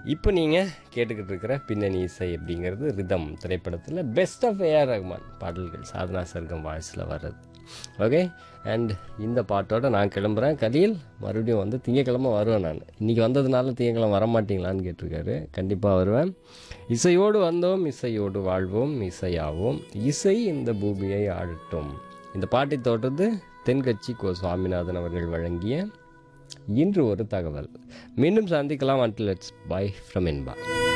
இப்போ நீங்கள் கேட்டுக்கிட்டு இருக்கிற பின்னணி இசை அப்படிங்கிறது ரிதம் திரைப்படத்தில் பெஸ்ட் ஆஃப் ஏஆர் ரஹ்மான் பாடல்கள் சாதனா சர்க்கம் வாய்ஸில் வர்றது ஓகே அண்ட் இந்த பாட்டோட நான் கிளம்புறேன் கலீல் மறுபடியும் வந்து திங்கக்கிழமை வருவேன் நான் இன்றைக்கி வந்ததுனால திங்கக்கிழமை வர மாட்டீங்களான்னு கேட்டிருக்காரு கண்டிப்பாக வருவேன் இசையோடு வந்தோம் இசையோடு வாழ்வோம் இசையாவோம் இசை இந்த பூமியை ஆழட்டும் இந்த பாட்டை தோட்டது தென்கட்சி கோ சுவாமிநாதன் அவர்கள் வழங்கிய இன்று ஒரு தகவல் மீண்டும் சந்திக்கலாம் until it's bye from Inba